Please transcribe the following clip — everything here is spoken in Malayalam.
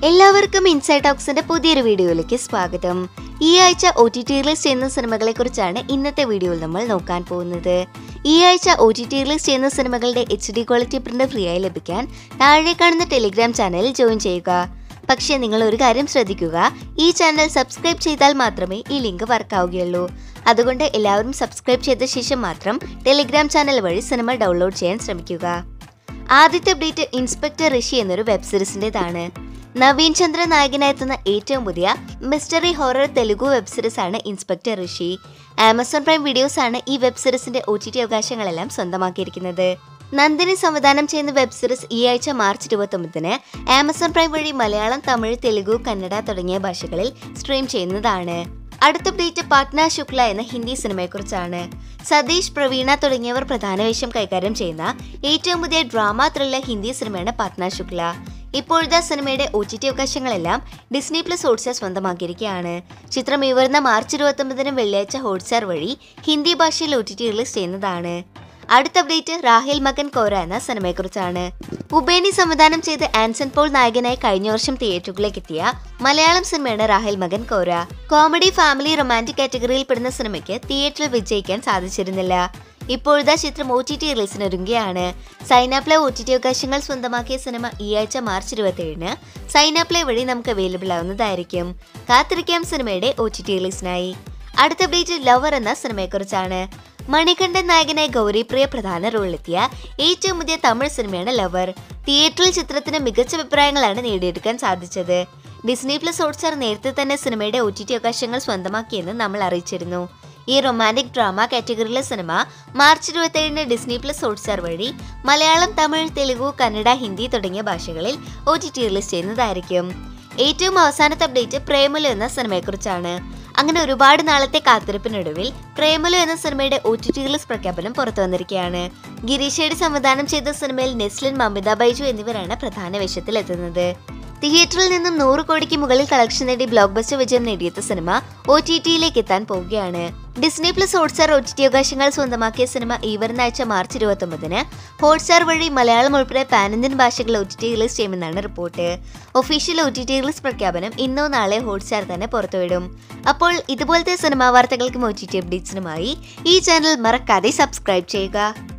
എല്ലാവർക്കും ഇൻസൈഡ് ടോക്സിന്റെ പുതിയൊരു വീഡിയോയിലേക്ക് സ്വാഗതം ഈ ആഴ്ച ഒ ടി ടി റിലീസ് ചെയ്യുന്ന സിനിമകളെ കുറിച്ചാണ് ഇന്നത്തെ വീഡിയോയിൽ നമ്മൾ നോക്കാൻ പോകുന്നത് ഈ ആഴ്ച ഒ ടി ടി റിലീസ് ചെയ്യുന്ന സിനിമകളുടെ H D quality print free ആയി ലഭിക്കാൻ താഴെ കാണുന്ന ടെലിഗ്രാം ചാനലിൽ ജോയിൻ ചെയ്യുക പക്ഷേ നിങ്ങൾ ഒരു കാര്യം ശ്രദ്ധിക്കുക ഈ ചാനൽ സബ്സ്ക്രൈബ് ചെയ്താൽ മാത്രമേ ഈ ലിങ്ക് വർക്കാവുകയുള്ളൂ അതുകൊണ്ട് എല്ലാവരും സബ്സ്ക്രൈബ് ചെയ്ത ശേഷം മാത്രം ടെലിഗ്രാം ചാനൽ വഴി സിനിമ ഡൗൺലോഡ് ചെയ്യാൻ ശ്രമിക്കുക ആദ്യത്തെ അപ്ഡേറ്റ് ഇൻസ്പെക്ടർ ഋഷി എന്നൊരു വെബ് സീരീസിൻ്റെതാണ് നവീൻ ചന്ദ്ര നായകനായെത്തുന്ന ഏറ്റവും പുതിയ mystery horror Telugu web series ആണ് inspector Rishi Amazon Prime videos ആണ് ഈ വെബ് സീരീസിന്റെ ഒ ടി ടി അവകാശങ്ങളെല്ലാം സ്വന്തമാക്കിയിരിക്കുന്നത് നന്ദിനി സംവിധാനം ചെയ്യുന്ന വെബ് സീരീസ് ഈ ആഴ്ച മാർച്ച് ഇരുപത്തൊമ്പതിന് ആമസോൺ പ്രൈം വഴി മലയാളം തമിഴ് തെലുഗു കന്നഡ തുടങ്ങിയ ഭാഷകളിൽ സ്ട്രീം ചെയ്യുന്നതാണ് അടുത്ത അപ്ഡേറ്റ് പാട്ന ശുക്ല എന്ന ഹിന്ദി സിനിമയെക്കുറിച്ചാണ് സതീഷ് പ്രവീണ തുടങ്ങിയവർ പ്രധാന വേഷം കൈകാര്യം ചെയ്യുന്ന ഏറ്റവും പുതിയ ഡ്രാമ ത്രില്ലർ ഹിന്ദി സിനിമയാണ് പാട്ന ശുക്ല ഇപ്പോഴത്തെ സിനിമയുടെ ഒ ടി ടി അവകാശങ്ങളെല്ലാം ഡിസ്നി പ്ലസ് ഹോട്ട്സ്റ്റാർ സ്വന്തമാക്കിയിരിക്കുകയാണ് ചിത്രം ഈ വരുന്ന മാർച്ച് ഇരുപത്തൊമ്പതിന് വെള്ളിയാഴ്ച ഹോട്ട്സ്റ്റാർ വഴി ഹിന്ദി ഭാഷയിൽ ഒ ടി ടി റിലീസ് ചെയ്യുന്നതാണ് അടുത്ത അപ്ഡേറ്റ് റാഹിൽ മകൻ കോര എന്ന സിനിമയെക്കുറിച്ചാണ് ഉബേനി സംവിധാനം ചെയ്ത് ആൻസൺ പോൾ നായകനായി കഴിഞ്ഞ വർഷം തിയേറ്ററുകളിലേക്ക് എത്തിയ മലയാളം സിനിമയാണ് റാഹിൽ മകൻ കോര കോമഡി ഫാമിലി റൊമാൻറ്റിക് കാറ്റഗറിയിൽ പെടുന്ന സിനിമയ്ക്ക് തിയേറ്ററിൽ വിജയിക്കാൻ സാധിച്ചിരുന്നില്ല ഇപ്പോഴത്തെ ചിത്രം ഒ ടി ടി റിലീസിനൊരുങ്ങുകയാണ് സൈനാപ്ലേ ഒ ടി ടി അവകാശങ്ങൾ സ്വന്തമാക്കിയ സിനിമ ഈ ആഴ്ച മാർച്ച് ഇരുപത്തിയേഴിന് സൈനാപ്ലേ വഴി നമുക്ക് അവൈലബിൾ ആവുന്നതായിരിക്കും കാത്തിരിക്കാം സിനിമയുടെ ഒ ടി ടി റിലീസിനായി അടുത്ത അപ്ഡേറ്റ് ലവർ എന്ന സിനിമയെക്കുറിച്ചാണ് മണികണ്ഠൻ നായകനായി ഗൗരിപ്രിയ പ്രധാന റോളിലെത്തിയ ഏറ്റവും പുതിയ തമിഴ് സിനിമയാണ് ലവർ തിയേറ്ററിൽ ചിത്രത്തിന് മികച്ച അഭിപ്രായങ്ങളാണ് നേടിയെടുക്കാൻ സാധിച്ചത് ഡിസ്നി പ്ലസ് ഹോട്ട്സ്റ്റാർ നേരത്തെ തന്നെ സിനിമയുടെ ഒ ടി ടി അവകാശങ്ങൾ സ്വന്തമാക്കിയെന്ന് നമ്മൾ അറിയിച്ചിരുന്നു ഈ റൊമാൻറ്റിക് ഡ്രാമ കാറ്റഗറിയിലെ സിനിമ മാർച്ച് ഇരുപത്തേഴിന് ഡിസ്നി പ്ലസ് ഹോട്ട്സ്റ്റാർ വഴി മലയാളം തമിഴ് തെലുഗു കന്നഡ ഹിന്ദി തുടങ്ങിയ ഭാഷകളിൽ ഒ ടി ടി റിലീസ് ചെയ്യുന്നതായിരിക്കും ഏറ്റവും അവസാനത്തെ അപ്ഡേറ്റ് പ്രേമലു എന്ന സിനിമയെക്കുറിച്ചാണ് അങ്ങനെ ഒരുപാട് നാളത്തെ കാത്തിരിപ്പിനൊടുവിൽ പ്രേമലു എന്ന സിനിമയുടെ ഒ ടി ടി റിലീസ് പ്രഖ്യാപനം പുറത്തു വന്നിരിക്കുകയാണ് ഗിരീഷയുടെ സംവിധാനം ചെയ്ത സിനിമയിൽ നെസ്ലിൻ മമിത ബൈജു എന്നിവരാണ് പ്രധാന വേഷത്തിൽ എത്തുന്നത് തിയേറ്ററിൽ നിന്നും നൂറ് കോടിക്ക് മുകളിൽ കളക്ഷൻ നേടി ബ്ലോക്ക് ബസ്റ്റർ വിജയം നേടിയെത്ത സിനിമ ഒ ടി ടിയിലേക്ക് എത്താൻ പോവുകയാണ് Disney plus Hotstar O T T അവകാശങ്ങൾ സ്വന്തമാക്കിയ സിനിമ ഈ വരുന്ന ആഴ്ച മാർച്ച് ഇരുപത്തൊമ്പതിന് ഹോട്ട്സ്റ്റാർ വഴി മലയാളം ഉൾപ്പെടെ പാൻ ഇന്ത്യൻ ഭാഷകളിൽ ഒ ടി ടി റിലീസ് ചെയ്യുമെന്നാണ് report official O T T release പ്രഖ്യാപനം ഇന്നോ നാളെ ഹോട്ട്സ്റ്റാർ തന്നെ പുറത്തുവിടും അപ്പോൾ ഇതുപോലത്തെ സിനിമാ വാർത്തകൾക്കും ഒ ടി ടി അപ്ഡേറ്റ്സിനുമായി ഈ ചാനൽ മറക്കാതെ സബ്സ്ക്രൈബ് ചെയ്യുക